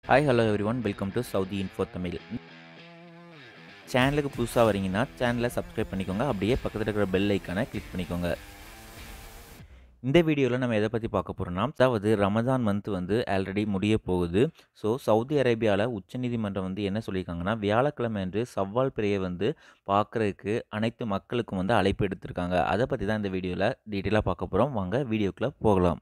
hi hello everyone welcome to Saudi info Tamil சேனலுக்கு புதுசாக வரீங்கன்னா சேனலை சப்ஸ்கிரைப் பண்ணிக்கோங்க அப்படியே பக்கத்தில் இருக்கிற பெல் ஐக்கானை கிளிக் பண்ணிக்கோங்க இந்த வீடியோவில் நம்ம எதை பற்றி பார்க்க போகிறோம்னா அதாவது ரமதான் மந்த் வந்து ஆல்ரெடி முடிய போகுது ஸோ சவுதி அரேபியாவில் உச்சநீதிமன்றம் வந்து என்ன சொல்லியிருக்காங்கன்னா வியாழக்கிழமை அன்று சவ்வால் பிறையை வந்து பார்க்குறதுக்கு அனைத்து மக்களுக்கும் வந்து அழைப்பு எடுத்திருக்காங்க அதை பற்றி தான் இந்த வீடியோவில் டீட்டெயிலாக பார்க்க போகிறோம் வாங்க வீடியோக்குள்ளே போகலாம்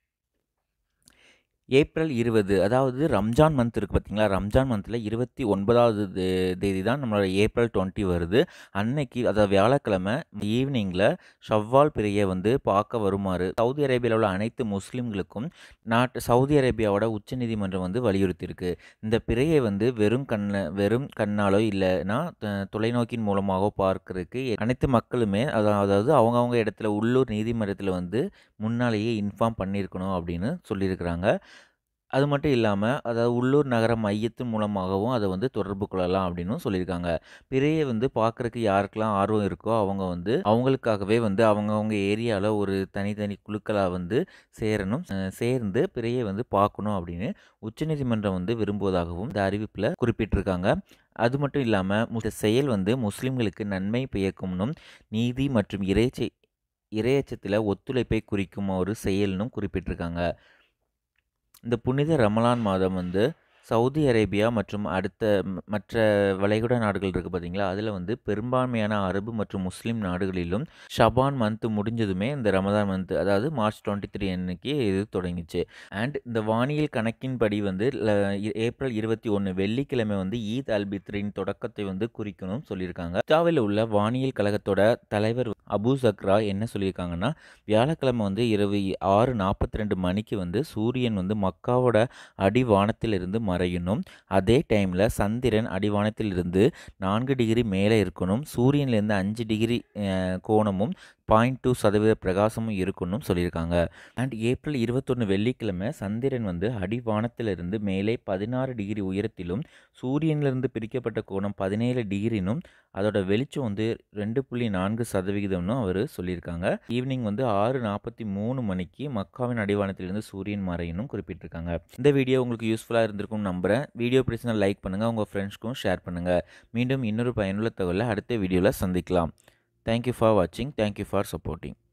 ஏப்ரல் இருபது அதாவது ரம்ஜான் மந்த் இருக்குது பார்த்தீங்களா ரம்ஜான் மந்தில் இருபத்தி ஒன்பதாவது தே- தேதி தான் நம்மளோட ஏப்ரல் டுவெண்ட்டி வருது அன்னைக்கு அதாவது வியாழக்கிழமை ஈவினிங்கில் ஷவ்வால் பிறையை வந்து பார்க்க வருமாறு சவுதி அரேபியாவில் உள்ள அனைத்து முஸ்லீம்களுக்கும் நாட்டு சவுதி அரேபியாவோட உச்சநீதிமன்றம் வந்து வலியுறுத்தியிருக்கு இந்த பிறையை வந்து வெறும் கண்ண வெறும் கண்ணாலோ இல்லைன்னா த- தொலைநோக்கின் மூலமாகவோ பார்க்கறதுக்கு அனைத்து மக்களுமே அதா- அதாவது அவங்கவுங்க இடத்துல உள்ளூர் நீதிமன்றத்தில் வந்து முன்னாலேயே இன்ஃபார்ம் பண்ணியிருக்கணும் அப்படின்னு சொல்லியிருக்கிறாங்க அது மட்டும் இல்லாமல் அதாவது உள்ளூர் நகர மையத்தின் மூலமாகவும் அதை வந்து தொடர்பு கொள்ளலாம் அப்படின்னு சொல்லியிருக்காங்க பிறையை வந்து பார்க்குறக்கு யாருக்கெல்லாம் ஆர்வம் இருக்கோ அவங்க வந்து அவங்களுக்காகவே வந்து அவங்கவுங்க ஏரியாவில் ஒரு தனித்தனி குழுக்களாக வந்து சேரணும் அஹ் சேர்ந்து பிறையை வந்து பார்க்கணும் அப்படின்னு உச்சநீதிமன்றம் வந்து விரும்புவதாகவும் இந்த அறிவிப்பில் குறிப்பிட்டிருக்காங்க அது மட்டும் இல்லாமல் இந்த செயல் வந்து முஸ்லிம்களுக்கு நன்மை பயக்கும்னும் நீதி மற்றும் இறைச்சி இறையச்சத்தில் ஒத்துழைப்பை குறிக்கும் ஒரு செயல்னும் குறிப்பிட்டிருக்காங்க இந்த புனித ரமலான் மாதம் வந்து சவுதி அரேபியா மற்றும் அடுத்த ம- மற்ற வளைகுடா நாடுகள் இருக்குது பார்த்தீங்களா அதில் வந்து பெரும்பான்மையான அரபு மற்றும் முஸ்லீம் நாடுகளிலும் ஷபான் மந்த் முடிஞ்சதுமே இந்த ரமதான் மந்த் அதாவது மார்ச் டுவெண்ட்டி த்ரீ அன்னைக்கு இது தொடங்கிச்சு அண்ட் இந்த வானியல் கணக்கின்படி வந்து ல- இ- ஏப்ரல் இருபத்தி ஒன்று வெள்ளிக்கிழமை வந்து ஈத் அல் பித்ரின் தொடக்கத்தை வந்து குறிக்கணும் சொல்லியிருக்காங்க இத்தாவில் உள்ள வானியல் கழகத்தோட தலைவர் அபு சக்ரா என்ன சொல்லியிருக்காங்கன்னா வியாழக்கிழமை வந்து இரவு ஆறு நாற்பத்தி ரெண்டு மணிக்கு வந்து சூரியன் வந்து மக்காவோட அடிவானத்திலிருந்து மறையணும் அதே டைமில் சந்திரன் அடிவானத்திலிருந்து நான்கு டிகிரி மேலே இருக்கணும் சூரியன்லேருந்து அஞ்சு டிகிரி அஹ், கோணமும் பாயிண்ட் டூ சதவீத பிரகாசமும் இருக்கணும் சொல்லியிருக்காங்க அண்ட் ஏப்ரல் இருபத்தொன்று வெள்ளிக்கிழமை சந்திரன் வந்து அடிவானத்திலிருந்து மேலே பதினாறு டிகிரி உயரத்திலும் சூரியனிலிருந்து பிரிக்கப்பட்ட கோணம் பதினேழு டிகிரினும் அதோட வெளிச்சம் வந்து ரெண்டு புள்ளி நான்கு சதவிகிதம்னு அவர் சொல்லியிருக்காங்க ஈவினிங் வந்து ஆறு நாற்பத்தி மூணு மணிக்கு மக்காவின் அடிவானத்திலிருந்து சூரியன் மறையணும் குறிப்பிட்டிருக்காங்க இந்த வீடியோ உங்களுக்கு யூஸ்ஃபுல்லாக இருந்திருக்கும்னு நம்புகிறேன் வீடியோ பிடிச்சினா லைக் பண்ணுங்கள் உங்கள் ஃப்ரெண்ட்ஸ்க்கும் ஷேர் பண்ணுங்கள் மீண்டும் இன்னொரு பயனுள்ள தகவலை அடுத்த வீடியோவில் சந்திக்கலாம் தேங்க்யூ ஃபார் வாட்சிங் தேங்க்யூ ஃபார் சப்போர்ட்டிங்